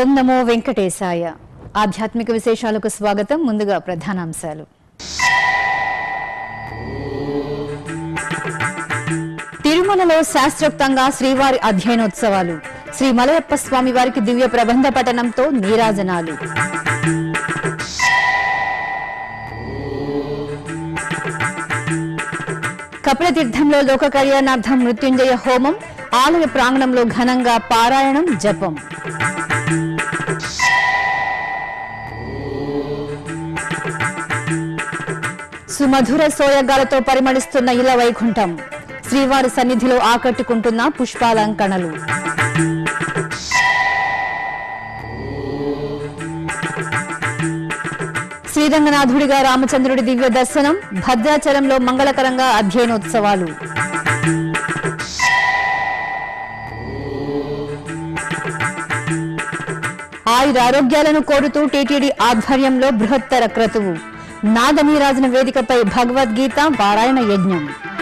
ఓం నమో వెంకటేశాయ ఆధ్యాత్మిక విశేషాలకు స్వాగతం ముందుగా ప్రధానాంశాలు తిరుమలలో శాస్త్రోక్తంగా శ్రీవారి అధ్యయనోత్సవాలు శ్రీ మలయప్ప స్వామి వారికి దివ్య ప్రబంధ పఠనంతో నీరాజనాలు కపిలతీర్థంలో లోక కళ్యాణార్థం మృత్యుంజయ హోమం ఆలయ ప్రాంగణంలో ఘనంగా పారాయణం జపం సుమధుర సోయగాలతో పరిమళిస్తున్న ఇల వైకుంఠం శ్రీవారి సన్నిధిలో ఆకట్టుకుంటున్న పుష్పాలంకణలు శ్రీరంగనాథుడిగా రామచంద్రుడి దివ్య దర్శనం భద్రాచలంలో మంగళకరంగా అధ్యయనోత్సవాలు ఆయురారోగ్యాలను కోరుతూ టీటీడీ ఆధ్వర్యంలో బృహత్తర క్రతువు నాదనీరాజన వేదికపై భగవద్గీత పారాయణ యజ్ఞం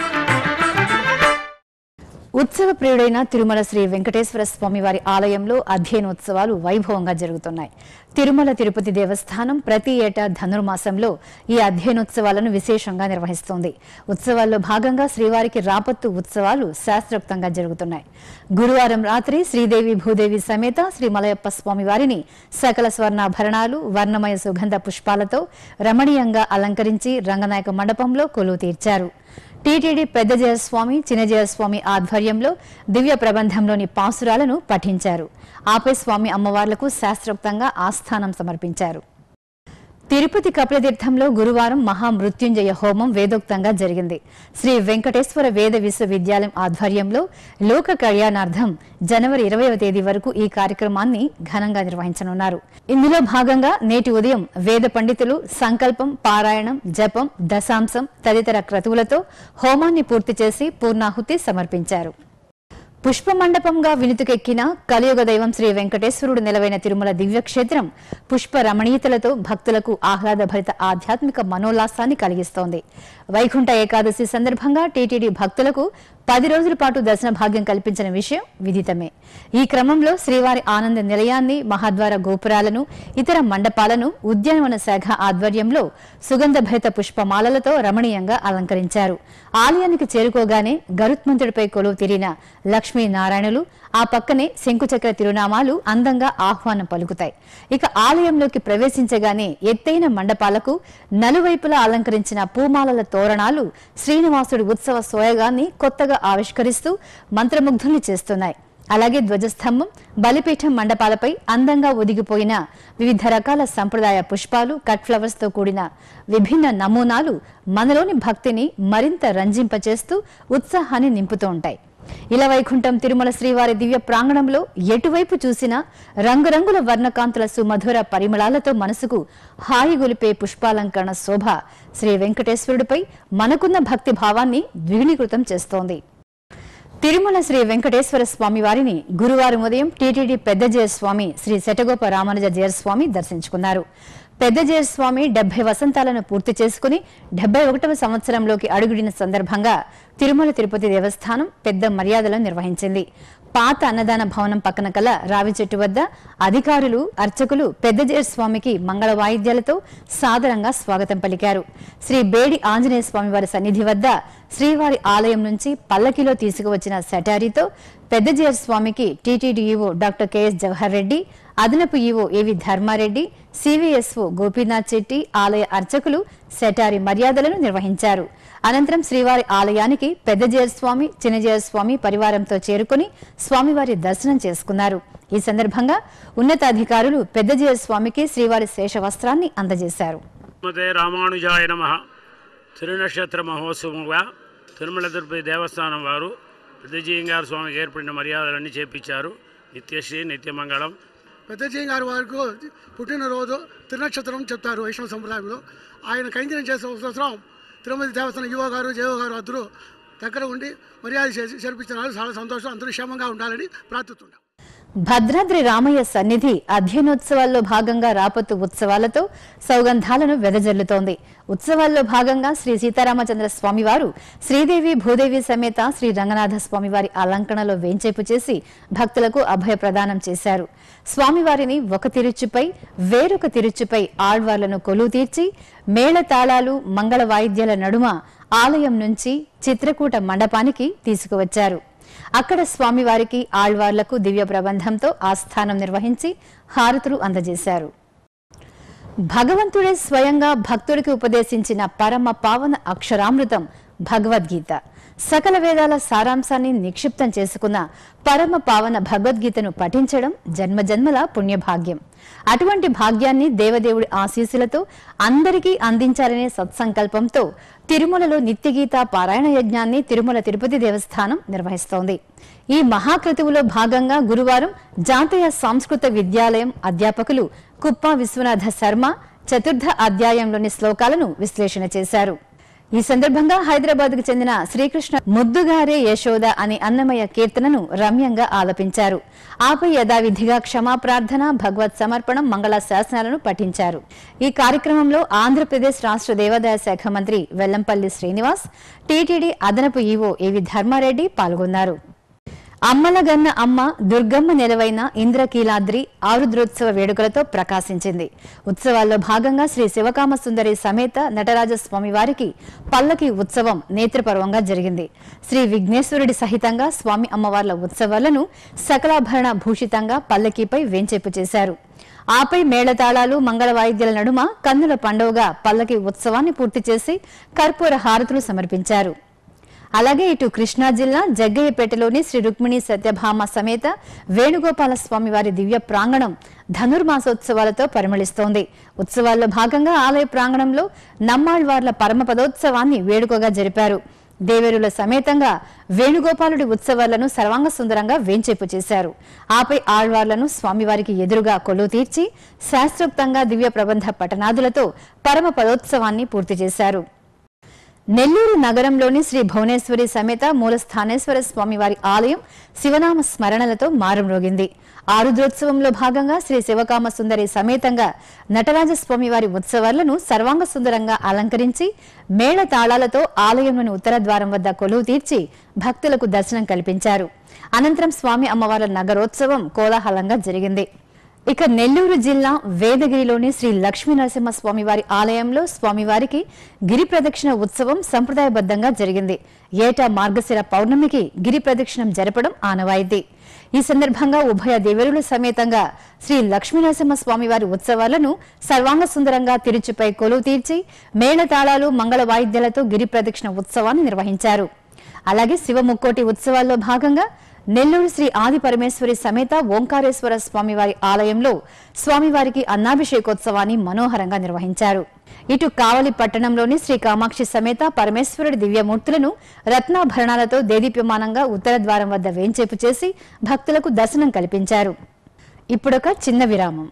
ఉత్సవ ప్రియుడైన తిరుమల శ్రీ వెంకటేశ్వర స్వామి వారి ఆలయంలో అధ్యయనోత్సవాలు వైభవంగా జరుగుతున్నాయి తిరుమల తిరుపతి దేవస్థానం ప్రతి ఏటా ధనుర్మాసంలో ఈ అధ్యయనోత్సవాలను విశేషంగా నిర్వహిస్తోంది ఉత్సవాల్లో భాగంగా శ్రీవారికి రాపత్తు ఉత్సవాలు శాస్త్రోక్తంగా జరుగుతున్నాయి గురువారం రాత్రి శ్రీదేవి భూదేవి సమేత శ్రీ మలయప్ప స్వామి వారిని సకల స్వర్ణాభరణాలు వర్ణమయ సుగంధ పుష్పాలతో రమణీయంగా అలంకరించి రంగనాయక మండపంలో కొలువు తీర్చారు టీటీడీ పెద్ద జయస్వామి చిన్న జయస్వామి ఆధ్వర్యంలో దివ్య ప్రబంధంలోని పాసురాలను పఠించారు ఆపై స్వామి అమ్మవార్లకు శాస్త్రోక్తంగా ఆస్థానం సమర్పించారు తిరుపతి కపిలతీర్థంలో గురువారం మహామృత్యుంజయ హోమం వేదోక్తంగా జరిగింది శ్రీ వెంకటేశ్వర వేద విశ్వవిద్యాలయం ఆధ్వర్యంలో లోక కళ్యాణార్థం జనవరి ఇరవైవ తేదీ వరకు ఈ కార్యక్రమాన్ని ఘనంగా నిర్వహించనున్నారు ఇందులో భాగంగా నేటి ఉదయం వేద పండితులు సంకల్పం పారాయణం జపం దశాంశం తదితర క్రతువులతో హోమాన్ని పూర్తి చేసి పూర్ణాహుతి సమర్పించారు పుష్ప మండపంగా వినుతుకెక్కిన కలియుగ దైవం శ్రీ వెంకటేశ్వరుడు నెలవైన తిరుమల దివ్యక్షేత్రం పుష్ప రమణీయతలతో భక్తులకు ఆహ్లాదభరిత ఆధ్యాత్మిక మనోల్లాసాన్ని కలిగిస్తోంది వైకుంఠ ఏకాదశి సందర్భంగా టీటీడీ భక్తులకు పది రోజుల పాటు దర్శన భాగ్యం కల్పించిన విషయం విదితమే ఈ క్రమంలో శ్రీవారి ఆనంద నిలయాన్ని మహాద్వార గోపురాలను ఇతర మండపాలను ఉద్యానవన శాఖ ఆధ్వర్యంలో సుగంధభరిత పుష్పమాలలతో రమణీయంగా అలంకరించారు ఆలయానికి చేరుకోగానే గరుత్మంతుడిపై కొలువు తీరిన లక్ష్మీనారాయణులు ఆ పక్కనే శంకుచక్ర తిరునామాలు అందంగా ఆహ్వానం పలుకుతాయి ఇక ఆలయంలోకి ప్రవేశించగానే ఎత్తైన మండపాలకు నలువైపులా అలంకరించిన పూమాలల తోరణాలు శ్రీనివాసుడి ఉత్సవ సోయగాన్ని కొత్తగా ఆవిష్కరిస్తూ మంత్రముగ్ధుల్ని చేస్తున్నాయి అలాగే ధ్వజస్తంభం బలిపీఠం మండపాలపై అందంగా ఒదిగిపోయిన వివిధ రకాల సంప్రదాయ పుష్పాలు కట్ ఫ్లవర్స్ తో కూడిన విభిన్న నమూనాలు మనలోని భక్తిని మరింత రంజింపచేస్తూ ఉత్సాహాన్ని నింపుతూ ఉంటాయి ఇలా వైకుంఠం తిరుమల శ్రీవారి దివ్య ప్రాంగణంలో ఎటువైపు చూసినా రంగురంగుల వర్ణకాంతుల సుమధుర పరిమళాలతో మనసుకు హాయి గొలిపే పుష్పాలంకరణ శోభ శ్రీ వెంకటేశ్వరుడిపై మనకున్న భక్తి భావాన్ని ద్విగుణీకృతం చేస్తోంది తిరుమల శ్రీ వెంకటేశ్వర స్వామి వారిని గురువారం ఉదయం టీటీడీ పెద్ద జయస్వామి శ్రీ శటగోప రామానుజ జయస్వామి దర్శించుకున్నారు పెద్ద జయస్వామి డెబ్బై వసంతాలను పూర్తి చేసుకుని డెబ్బై ఒకటవ సంవత్సరంలోకి అడుగుడిన సందర్భంగా తిరుమల తిరుపతి దేవస్థానం పెద్ద మర్యాదలను నిర్వహించింది పాత అన్నదాన భవనం పక్కన కల రావి చెట్టు వద్ద అధికారులు అర్చకులు పెద్ద జయస్వామికి మంగళ వాయిద్యాలతో సాదరంగా స్వాగతం పలికారు శ్రీ బేడి ఆంజనేయ స్వామి వారి సన్నిధి వద్ద శ్రీవారి ఆలయం నుంచి పల్లకిలో తీసుకువచ్చిన సెటారీతో పెద్ద జయర్ స్వామికి TTD EO doctor KS Jawahar Reddy అదనపు EO AV Dharmareddy CVSO Gopinath Chetty ఆలయ అర్చకులు సెటారి మర్యాదలను నిర్వహించారు అనంతరం శ్రీవారి ఆలయానికి పెద్ద జయస్వామి చిన్న జయస్వామి పరివారంతో చేరుకుని స్వామివారి దర్శనం చేసుకున్నారు ఈ సందర్భంగా ఉన్నతాధికారులు పెద్ద జయస్వామికి శ్రీవారి శేషవస్త్రాన్ని అందజేశారు శ్రీమతే రామానుజాయ నమ తిరునక్షత్ర మహోత్సవంగా తిరుమల తిరుపతి దేవస్థానం వారు పెద్దజీయంగారు స్వామికి ఏర్పడిన మర్యాదలన్నీ చేపించారు నిత్యశ్రీ నిత్యమంగళం పెద్దజీ గారి వారికి పుట్టినరోజు తిరునక్షత్రం చెప్తారు వైష్ణవ సంప్రదాయంలో ఆయన కైంకర్యం చేసే సంవత్సరం తిరుమల దేవస్థానం యువ గారు జయవ గారు అందరూ దగ్గర ఉండి మర్యాద చేసి జరిపించిన వాళ్ళు చాలా సంతోషం అందరూ క్షేమంగా ఉండాలని ప్రార్థిస్తున్నాం భద్రాద్రి రామయ్య సన్నిధి అధ్యయనోత్సవాల్లో భాగంగా రాపత్తు ఉత్సవాలతో సౌగంధాలను వెదజల్లుతోంది ఉత్సవాల్లో భాగంగా శ్రీ సీతారామచంద్ర స్వామివారు శ్రీదేవి భూదేవి సమేత శ్రీ రంగనాథ స్వామివారి అలంకరణలో వేంచేపు చేసి భక్తులకు అభయ ప్రదానం చేశారు స్వామివారిని ఒక తిరుచుపై వేరొక తిరుచుపై ఆళ్వార్లను కొలువు తీర్చి మేళతాళాలు మంగళ వాయిద్యాల నడుమ ఆలయం నుంచి చిత్రకూట మండపానికి తీసుకువచ్చారు అక్కడ స్వామివారికి ఆళ్వార్లకు దివ్య ప్రబంధంతో ఆస్థానం నిర్వహించి హారతులు అందజేశారు భగవంతుడే స్వయంగా భక్తుడికి ఉపదేశించిన పరమ పావన అక్షరామృతం భగవద్గీత సకల వేదాల సారాంశాన్ని నిక్షిప్తం చేసుకున్న పరమ పావన భగవద్గీతను పఠించడం జన్మజన్మల పుణ్యభాగ్యం అటువంటి భాగ్యాన్ని దేవదేవుడి ఆశీస్సులతో అందరికీ అందించాలనే సత్సంకల్పంతో తిరుమలలో నిత్యగీత పారాయణ యజ్ఞాన్ని తిరుమల తిరుపతి దేవస్థానం నిర్వహిస్తోంది ఈ మహాక్రతువులో భాగంగా గురువారం జాతీయ సంస్కృత విద్యాలయం అధ్యాపకులు కుప్ప విశ్వనాథ శర్మ చతుర్థ అధ్యాయంలోని శ్లోకాలను విశ్లేషణ చేశారు ఈ సందర్భంగా హైదరాబాద్ కు చెందిన శ్రీకృష్ణ ముద్దుగారే యశోద అనే అన్నమయ్య కీర్తనను రమ్యంగా ఆలపించారు ఆపై యథావిధిగా క్షమాప్రార్థన భగవత్ సమర్పణం మంగళ శాసనాలను పఠించారు ఈ కార్యక్రమంలో ఆంధ్రప్రదేశ్ రాష్ట్ర దేవాదాయ శాఖ మంత్రి వెల్లంపల్లి శ్రీనివాస్ టీటీడీ అదనపు ఈవో ఏవి ధర్మారెడ్డి పాల్గొన్నారు అమ్మలగన్న అమ్మ దుర్గమ్మ నెలవైన ఇంద్రకీలాద్రి ఆరుద్రోత్సవ వేడుకలతో ప్రకాశించింది ఉత్సవాల్లో భాగంగా శ్రీ శివకామ సుందరి సమేత నటరాజ స్వామి వారికి పల్లకి ఉత్సవం నేత్రపర్వంగా జరిగింది శ్రీ విఘ్నేశ్వరుడి సహితంగా స్వామి అమ్మవార్ల ఉత్సవాలను సకలాభరణ భూషితంగా పల్లకీపై వేంచేపు చేశారు ఆపై మేళతాళాలు మంగళ వాయిద్యాల నడుమ కన్నుల పండుగగా పల్లకి ఉత్సవాన్ని పూర్తి చేసి కర్పూర హారతులు సమర్పించారు అలాగే ఇటు కృష్ణా జిల్లా జగ్గయ్యపేటలోని శ్రీ రుక్మిణి సత్యభామ సమేత వేణుగోపాల స్వామి వారి దివ్య ప్రాంగణం ధనుర్మాసోత్సవాలతో పరిమళిస్తోంది ఉత్సవాల్లో భాగంగా ఆలయ ప్రాంగణంలో నమ్మాళ్వార్ల పరమపదోత్సవాన్ని వేడుకగా జరిపారు దేవేరుల సమేతంగా వేణుగోపాలుడి ఉత్సవాలను సర్వాంగ సుందరంగా వేంచేపు చేశారు ఆపై ఆళ్వార్లను స్వామివారికి ఎదురుగా కొలువు తీర్చి శాస్త్రోక్తంగా దివ్య ప్రబంధ పఠనాదులతో పరమ పదోత్సవాన్ని పూర్తి చేశారు నెల్లూరు నగరంలోని శ్రీ భువనేశ్వరి సమేత మూలస్థానేశ్వర స్వామివారి ఆలయం శివనామ స్మరణలతో మారుమ్రోగింది ఆరుద్రోత్సవంలో భాగంగా శ్రీ శివకామ సుందరి సమేతంగా నటరాజ స్వామివారి ఉత్సవాలను సర్వాంగ సుందరంగా అలంకరించి మేళ తాళాలతో ఆలయంలోని ఉత్తర ద్వారం వద్ద కొలువు తీర్చి భక్తులకు దర్శనం కల్పించారు అనంతరం స్వామి అమ్మవార్ల నగరోత్సవం కోలాహలంగా జరిగింది ఇక నెల్లూరు జిల్లా వేదగిరిలోని శ్రీ లక్ష్మీ నరసింహ స్వామివారి ఆలయంలో స్వామివారికి గిరి ప్రదక్షిణ ఉత్సవం సంప్రదాయబద్ధంగా జరిగింది ఏటా మార్గశిర పౌర్ణమికి గిరి ప్రదక్షిణం జరపడం ఆనవాయితీ ఈ సందర్భంగా ఉభయ దేవరుల సమేతంగా శ్రీ లక్ష్మీ నరసింహ స్వామివారి ఉత్సవాలను సర్వాంగ సుందరంగా తిరుచుపై కొలువు తీర్చి మేళతాళాలు మంగళ వాయిద్యాలతో గిరి ప్రదక్షిణ ఉత్సవాన్ని నిర్వహించారు అలాగే శివ ముక్కోటి ఉత్సవాల్లో భాగంగా నెల్లూరు శ్రీ ఆది పరమేశ్వరి సమేత ఓంకారేశ్వర స్వామివారి ఆలయంలో స్వామివారికి అన్నాభిషేకోత్సవాన్ని మనోహరంగా నిర్వహించారు ఇటు కావలి పట్టణంలోని శ్రీ కామాక్షి సమేత పరమేశ్వరుడి దివ్యమూర్తులను రత్నాభరణాలతో దేదీప్యమానంగా ఉత్తర ద్వారం వద్ద వేంచేపు చేసి భక్తులకు దర్శనం కల్పించారు ఇప్పుడొక చిన్న విరామం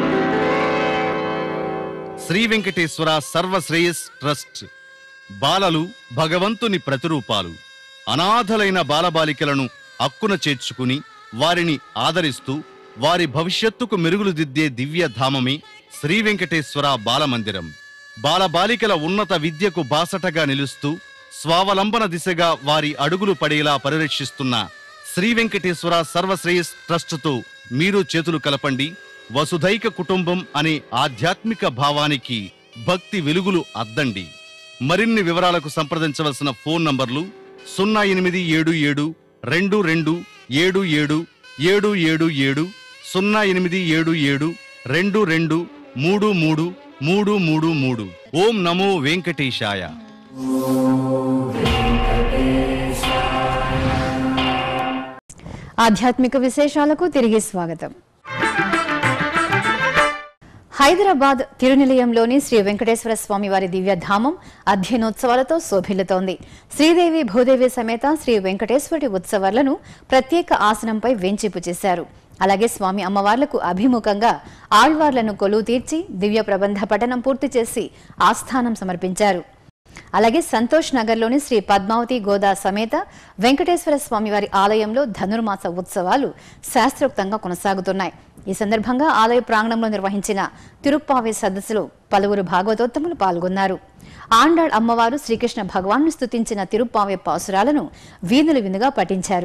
శ్రీ వెంకటేశ్వర సర్వశ్రేయస్ ట్రస్ట్ బాలలు భగవంతుని ప్రతిరూపాలు అనాథలైన బాలబాలికలను అక్కున చేర్చుకుని వారిని ఆదరిస్తూ వారి భవిష్యత్తుకు మెరుగులు దిద్దే దివ్య ధామమే శ్రీ వెంకటేశ్వర బాలమందిరం బాలబాలికల ఉన్నత విద్యకు బాసటగా నిలుస్తూ స్వావలంబన దిశగా వారి అడుగులు పడేలా పరిరక్షిస్తున్న శ్రీ వెంకటేశ్వర సర్వశ్రేయస్ ట్రస్టుతో మీరు చేతులు కలపండి వసుధైక కుటుంబం అనే ఆధ్యాత్మిక భావానికి భక్తి వెలుగులు అద్దండి మరిన్ని వివరాలకు సంప్రదించవలసిన ఫోన్ నంబర్లు సున్నా ఎనిమిది ఏడు ఏడు రెండు రెండు ఏడు ఏడు ఏడు ఏడు ఏడు సున్నా ఎనిమిది ఏడు ఏడు రెండు రెండు మూడు మూడు మూడు మూడు మూడు ఓం నమో వెంకటేశాయ ఆధ్యాత్మిక విశేషాలకు తిరిగి స్వాగతం హైదరాబాద్ తిరునిలయంలోని శ్రీ వెంకటేశ్వర స్వామి వారి దివ్యధామం అధ్యయనోత్సవాలతో శోభిల్లుతోంది శ్రీదేవి భూదేవి సమేత శ్రీ వెంకటేశ్వరుడి ఉత్సవాలను ప్రత్యేక ఆసనంపై వేంచేపు చేశారు అలాగే స్వామి అమ్మవార్లకు అభిముఖంగా ఆళ్వార్లను కొలువు తీర్చి దివ్య ప్రబంధ పఠనం పూర్తి చేసి ఆస్థానం సమర్పించారు అలాగే సంతోష్ నగర్లోని శ్రీ పద్మావతి గోదా సమేత వెంకటేశ్వర స్వామివారి ఆలయంలో ధనుర్మాస ఉత్సవాలు శాస్త్రోక్తంగా కొనసాగుతున్నాయి ఈ సందర్భంగా ఆలయ ప్రాంగణంలో నిర్వహించిన తిరుప్పావే సదస్సులో పలువురు భాగవతోత్తములు పాల్గొన్నారు ఆండాళ్ అమ్మవారు శ్రీకృష్ణ భగవాన్ను స్తుతించిన తిరుప్పావే పాసురాలను వీధులు విందుగా పఠించారు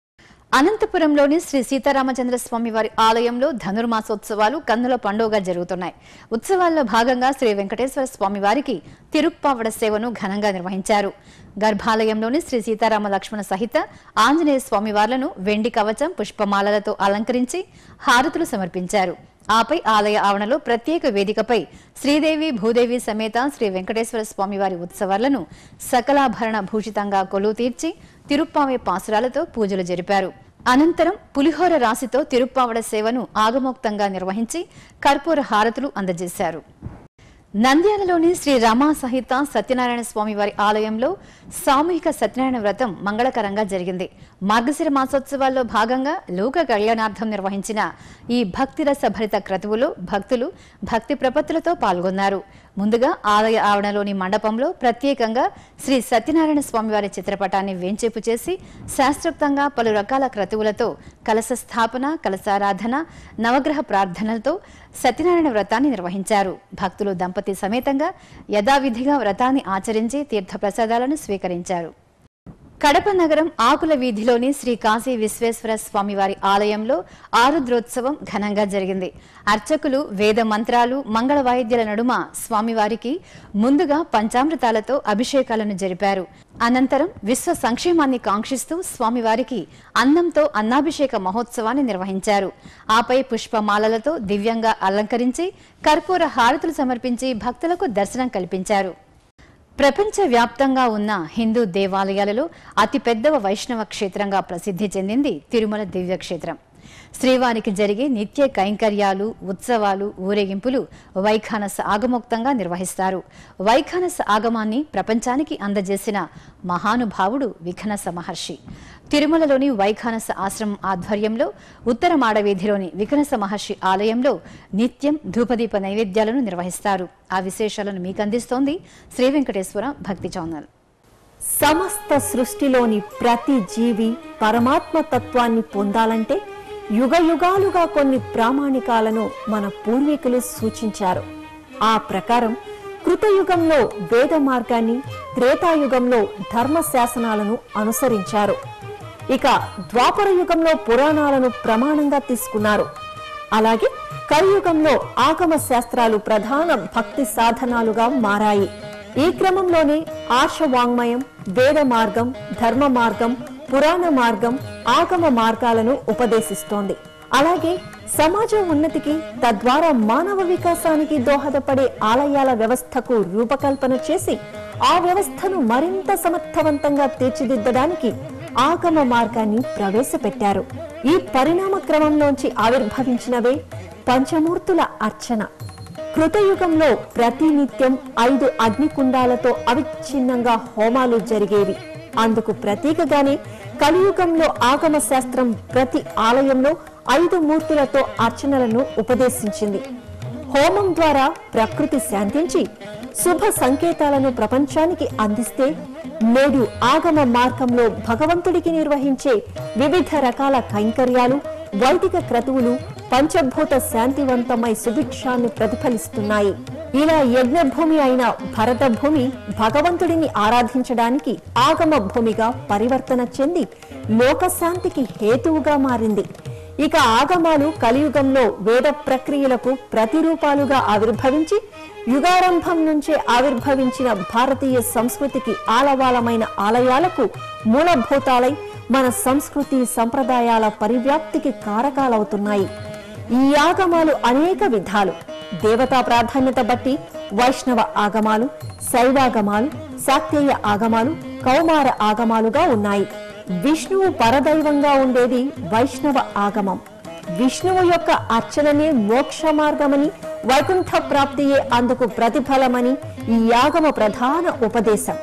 అనంతపురంలోని శ్రీ సీతారామచంద్ర స్వామి వారి ఆలయంలో ధనుర్మాసోత్సవాలు కన్నుల పండుగగా జరుగుతున్నాయి ఉత్సవాల్లో భాగంగా శ్రీ వెంకటేశ్వర స్వామి వారికి తిరుప్పావడ సేవను ఘనంగా నిర్వహించారు గర్భాలయంలోని శ్రీ సీతారామ లక్ష్మణ సహిత ఆంజనేయ స్వామివార్లను వెండి కవచం పుష్పమాలలతో అలంకరించి హారతులు సమర్పించారు ఆపై ఆలయ ఆవరణలో ప్రత్యేక వేదికపై శ్రీదేవి భూదేవి సమేత శ్రీ వెంకటేశ్వర స్వామివారి ఉత్సవాలను సకలాభరణ భూషితంగా కొలువు తీర్చి తిరుప్పావే పాసురాలతో పూజలు జరిపారు అనంతరం పులిహోర రాశితో తిరుప్పావడ సేవను ఆగమోక్తంగా నిర్వహించి కర్పూర హారతులు అందజేశారు నంద్యాలలోని శ్రీ రమా సహిత సత్యనారాయణ స్వామి వారి ఆలయంలో సామూహిక సత్యనారాయణ వ్రతం మంగళకరంగా జరిగింది మార్గశిర మాసోత్సవాల్లో భాగంగా లోక కళ్యాణార్థం నిర్వహించిన ఈ భక్తిరస భరిత క్రతువులో భక్తులు భక్తి ప్రపత్తులతో పాల్గొన్నారు ముందుగా ఆలయ ఆవరణలోని మండపంలో ప్రత్యేకంగా శ్రీ సత్యనారాయణ స్వామివారి చిత్రపటాన్ని వేంచేపు చేసి శాస్త్రోక్తంగా పలు రకాల క్రతువులతో కలశ స్థాపన కలశారాధన నవగ్రహ ప్రార్థనలతో సత్యనారాయణ వ్రతాన్ని నిర్వహించారు భక్తులు దంపతి సమేతంగా యథావిధిగా వ్రతాన్ని ఆచరించి తీర్థప్రసాదాలను స్వీకరించారు కడప నగరం ఆకుల వీధిలోని శ్రీ కాశీ విశ్వేశ్వర స్వామివారి ఆలయంలో ఆరుద్రోత్సవం ఘనంగా జరిగింది అర్చకులు వేద మంత్రాలు మంగళ వాయిద్యాల నడుమ స్వామివారికి ముందుగా పంచామృతాలతో అభిషేకాలను జరిపారు అనంతరం విశ్వ సంక్షేమాన్ని కాంక్షిస్తూ స్వామివారికి అన్నంతో అన్నాభిషేక మహోత్సవాన్ని నిర్వహించారు ఆపై పుష్పమాలలతో దివ్యంగా అలంకరించి కర్పూర హారతులు సమర్పించి భక్తులకు దర్శనం కల్పించారు ప్రపంచ వ్యాప్తంగా ఉన్న హిందూ దేవాలయాలలో అతిపెద్దవ వైష్ణవ క్షేత్రంగా ప్రసిద్ధి చెందింది తిరుమల దివ్యక్షేత్రం శ్రీవారికి జరిగే నిత్య కైంకర్యాలు ఉత్సవాలు ఊరేగింపులు వైఖానస ఆగమోక్తంగా నిర్వహిస్తారు వైఖానస ఆగమాన్ని ప్రపంచానికి అందజేసిన మహానుభావుడు విఘనస మహర్షి తిరుమలలోని వైఖానస ఆశ్రమం ఆధ్వర్యంలో ఉత్తర మాడవీధిలోని వికనస మహర్షి ఆలయంలో నిత్యం ధూపదీప నైవేద్యాలను నిర్వహిస్తారు ఆ విశేషాలను మీకు అందిస్తోంది శ్రీ వెంకటేశ్వర భక్తి ఛానల్ సమస్త సృష్టిలోని ప్రతి జీవి పరమాత్మ తత్వాన్ని పొందాలంటే యుగ యుగాలుగా కొన్ని ప్రామాణికాలను మన పూర్వీకులు సూచించారు ఆ ప్రకారం కృతయుగంలో వేద మార్గాన్ని త్రేతాయుగంలో ధర్మ శాసనాలను అనుసరించారు ఇక ద్వాపర యుగంలో పురాణాలను ప్రమాణంగా తీసుకున్నారు అలాగే కలియుగంలో ఆగమ శాస్త్రాలు ప్రధాన భక్తి సాధనాలుగా మారాయి ఈ క్రమంలోనే ఆర్ష వాంగ్మయం వేద మార్గం ధర్మ మార్గం పురాణ మార్గం ఆగమ మార్గాలను ఉపదేశిస్తోంది అలాగే సమాజ ఉన్నతికి తద్వారా మానవ వికాసానికి దోహదపడే ఆలయాల వ్యవస్థకు రూపకల్పన చేసి ఆ వ్యవస్థను మరింత సమర్థవంతంగా తీర్చిదిద్దడానికి ఆగమ మార్గాన్ని ప్రవేశపెట్టారు ఈ పరిణామ క్రమంలోంచి ఆవిర్భవించినవే పంచమూర్తుల అర్చన కృతయుగంలో ప్రతినిత్యం ఐదు అగ్నికుండాలతో అవిచ్ఛిన్నంగా హోమాలు జరిగేవి అందుకు ప్రతీకగానే కలియుగంలో ఆగమ శాస్త్రం ప్రతి ఆలయంలో ఐదు మూర్తులతో అర్చనలను ఉపదేశించింది హోమం ద్వారా ప్రకృతి శాంతించి శుభ సంకేతాలను ప్రపంచానికి అందిస్తే నేడు ఆగమ మార్గంలో భగవంతుడికి నిర్వహించే వివిధ రకాల కైంకర్యాలు వైదిక క్రతువులు పంచభూత శాంతివంతమై సుభిక్షాన్ని ప్రతిఫలిస్తున్నాయి ఇలా యజ్ఞభూమి అయిన భరత భూమి భగవంతుడిని ఆరాధించడానికి ఆగమ భూమిగా పరివర్తన చెంది లోకశాంతికి హేతువుగా మారింది ఇక ఆగమాలు కలియుగంలో వేద ప్రక్రియలకు ప్రతిరూపాలుగా ఆవిర్భవించి యుగారంభం నుంచే ఆవిర్భవించిన భారతీయ సంస్కృతికి ఆలవాలమైన ఆలయాలకు మూలభూతాలై మన సంస్కృతి సంప్రదాయాల పరివ్యాప్తికి కారకాలవుతున్నాయి ఈ ఆగమాలు అనేక విధాలు దేవతా ప్రాధాన్యత బట్టి వైష్ణవ ఆగమాలు శైవాగమాలు శాక్తేయ ఆగమాలు కౌమార ఆగమాలుగా ఉన్నాయి విష్ణువు పరదైవంగా ఉండేది వైష్ణవ ఆగమం విష్ణువు యొక్క అర్చననే మోక్ష మార్గమని వైకుంఠ ప్రాప్తియే అందుకు ప్రతిఫలమని ఈ ఆగమ ప్రధాన ఉపదేశం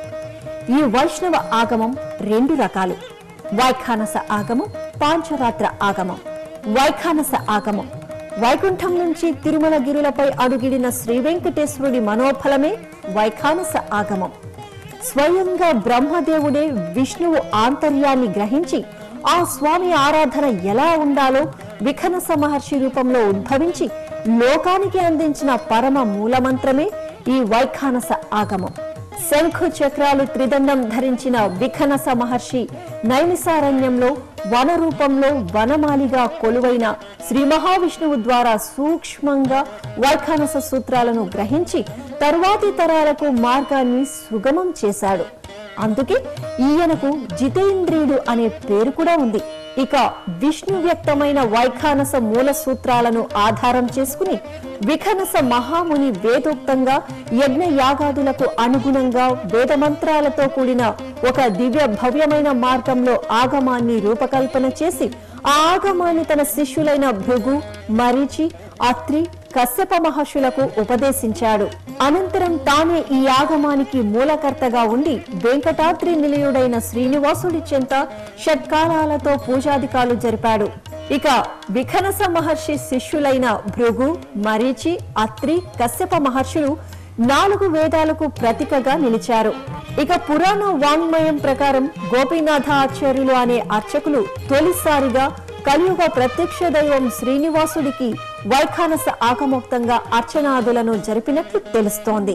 ఈ వైష్ణవ ఆగమం రెండు రకాలు వైఖానస ఆగమం పాంచరాత్ర ఆగమం వైఖానస ఆగమం వైకుంఠం నుంచి తిరుమల గిరులపై అడుగిడిన శ్రీ వెంకటేశ్వరుడి మనోఫలమే వైఖానస ఆగమం స్వయంగా బ్రహ్మదేవుడే విష్ణువు ఆంతర్యాన్ని గ్రహించి ఆ స్వామి ఆరాధన ఎలా ఉండాలో విఖనస మహర్షి రూపంలో ఉద్భవించి లోకానికి అందించిన పరమ మూలమంత్రమే ఈ వైఖానస ఆగమం శంఖు చక్రాలు త్రిదండం ధరించిన విఖనస మహర్షి నైమిసారణ్యంలో వన రూపంలో వనమాలిగా కొలువైన శ్రీ మహావిష్ణువు ద్వారా సూక్ష్మంగా వైఖానస సూత్రాలను గ్రహించి తరువాతి తరాలకు మార్గాన్ని సుగమం చేశాడు అందుకే ఈయనకు జితేంద్రియుడు అనే పేరు కూడా ఉంది ఇక విష్ణు వ్యక్తమైన వైఖానస మూల సూత్రాలను ఆధారం చేసుకుని విఖనస మహాముని వేదోక్తంగా యజ్ఞ యాగాదులకు అనుగుణంగా వేద మంత్రాలతో కూడిన ఒక దివ్య భవ్యమైన మార్గంలో ఆగమాన్ని రూపకల్పన చేసి ఆ ఆగమాన్ని తన శిష్యులైన భృగు మరీచి అత్రి కశ్యప మహర్షులకు ఉపదేశించాడు అనంతరం తానే ఈ ఆగమానికి మూలకర్తగా ఉండి వెంకటాద్రి నిలయుడైన శ్రీనివాసుడి చెంత షట్కాలాలతో పూజాధికాలు జరిపాడు ఇక విఖనస మహర్షి శిష్యులైన భృగు మరీచి అత్రి కశ్యప మహర్షులు నాలుగు వేదాలకు ప్రతీకగా నిలిచారు ఇక పురాణ వాంగ్మయం ప్రకారం గోపీనాథ ఆచార్యులు అనే అర్చకులు తొలిసారిగా కలియుగ ప్రత్యక్ష దైవం శ్రీనివాసుడికి వైఖానస ఆకమోక్తంగా అర్చనాదులను జరిపినట్లు తెలుస్తోంది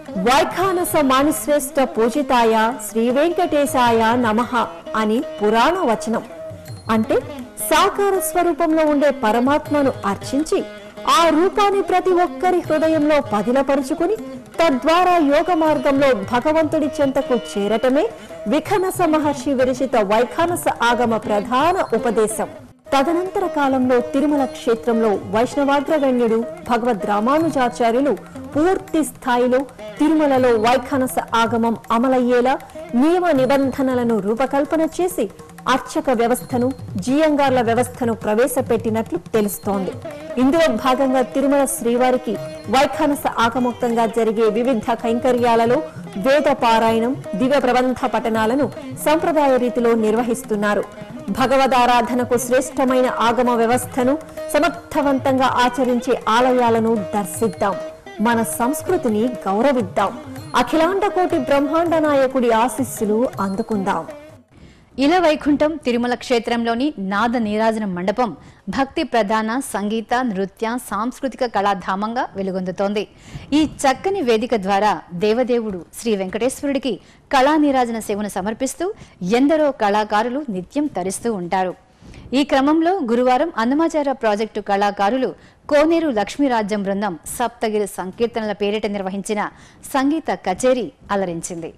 వైఖానస మానిశ్రేష్ఠ పూజితాయ శ్రీ వెంకటేశాయ నమః అని పురాణ వచనం అంటే సాకార స్వరూపంలో ఉండే పరమాత్మను అర్చించి ఆ రూపాన్ని ప్రతి ఒక్కరి హృదయంలో పదిలపరుచుకుని తద్వారా యోగ మార్గంలో భగవంతుడి చెంతకు చేరటమే విఖనస మహర్షి విరచిత వైఖానస ఆగమ ప్రధాన ఉపదేశం తదనంతర కాలంలో తిరుమల క్షేత్రంలో వైష్ణవాగ్రగణ్యుడు భగవద్ రామానుజాచార్యులు పూర్తి స్థాయిలో తిరుమలలో వైఖానస ఆగమం అమలయ్యేలా నియమ నిబంధనలను రూపకల్పన చేసి అర్చక వ్యవస్థను జియంగార్ల వ్యవస్థను ప్రవేశపెట్టినట్లు తెలుస్తోంది ఇందులో భాగంగా తిరుమల శ్రీవారికి వైఖానస ఆగమోక్తంగా జరిగే వివిధ కైంకర్యాలలో వేద పారాయణం దివ్య ప్రబంధ పఠనాలను సంప్రదాయ రీతిలో నిర్వహిస్తున్నారు భగవదారాధనకు శ్రేష్టమైన ఆగమ వ్యవస్థను సమర్థవంతంగా ఆచరించే ఆలయాలను దర్శిద్దాం మన సంస్కృతిని గౌరవిద్దాం అఖిలాండ కోటి బ్రహ్మాండ నాయకుడి ఆశీస్సులు అందుకుందాం ఇల వైకుంఠం తిరుమల క్షేత్రంలోని నాద నీరాజన మండపం భక్తి ప్రధాన సంగీత నృత్య సాంస్కృతిక కళాధామంగా వెలుగొందుతోంది ఈ చక్కని వేదిక ద్వారా దేవదేవుడు శ్రీ వెంకటేశ్వరుడికి కళా నీరాజన సేవను సమర్పిస్తూ ఎందరో కళాకారులు నిత్యం తరిస్తూ ఉంటారు ఈ క్రమంలో గురువారం అన్నమాచార ప్రాజెక్టు కళాకారులు కోనేరు లక్ష్మీరాజ్యం బృందం సప్తగిరి సంకీర్తనల పేరిట నిర్వహించిన సంగీత కచేరీ అలరించింది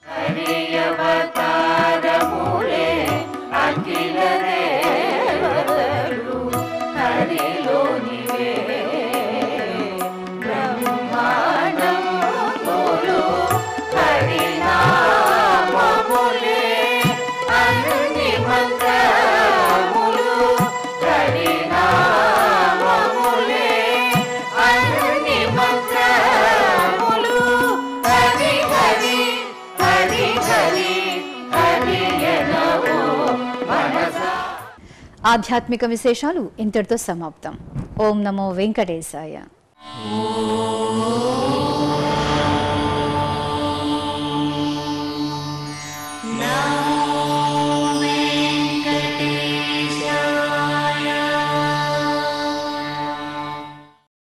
ఆధ్యాత్మిక విశేషాలు ఇంతటితో సమాప్తం ఓం నమో వెంకటేశాయ నా